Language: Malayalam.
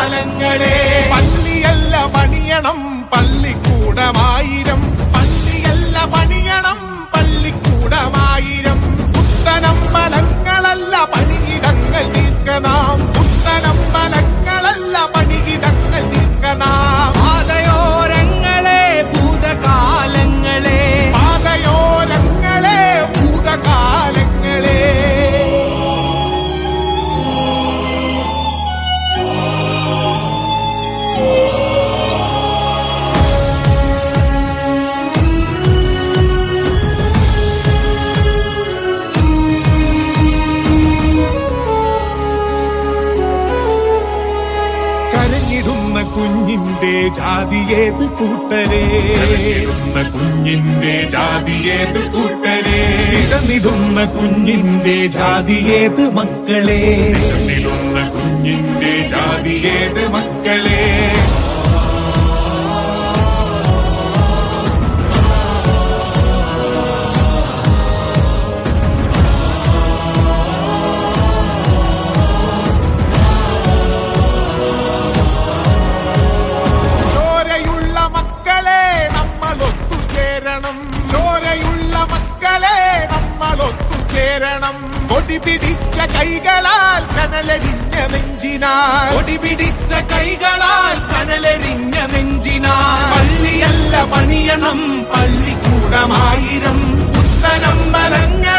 കാലങ്ങളെ പള്ളിയല്ല പണിയണം പള്ളിക്കൂടമായിരം പള്ളിയല്ല പണിയണം പള്ളിക്കൂടമായിരം പുത്തനമ്പലങ്ങളല്ല പണിയിടങ്ങൾ തീർക്കനാം പുത്തനമ്പലങ്ങളല്ല പണിയിടങ്ങൾ തീർക്കനാം പാതയോരങ്ങളെ ഭൂതകാലങ്ങളെ പാതയോരങ്ങളെ ഭൂതകാലങ്ങളെ കരഞ്ഞിടുന്ന കുഞ്ഞിന്റെ ജാതിയേത് കൂട്ടരെ കരഞ്ഞിടുന്ന കുഞ്ഞിന്റെ ജാതിയേത് കൂട്ടരെ വിശന്നിടുന്ന കുഞ്ഞിന്റെ ജാതിയേത് മക്കളെ വിശന്നിടുന്ന കുഞ്ഞിന്റെ ജാതിയേത് മക്കളെ ചോരയുള്ള മക്കളെ നമ്മൾ ഒത്തുചേരണം ചോരയുള്ള മക്കളെ നമ്മൾ ഒത്തുചേരണം കൊടി പിടിച്ച കൈകളാൽ കനലരിഞ്ഞ നെഞ്ചിനാൽ കൊടി പിടിച്ച കൈകളാൽ കനലെറിഞ്ഞ നെഞ്ചിനാൽ പള്ളിയല്ല പണിയണം പള്ളിക്കൂടമായിരം പുത്തനമ്പലങ്ങൾ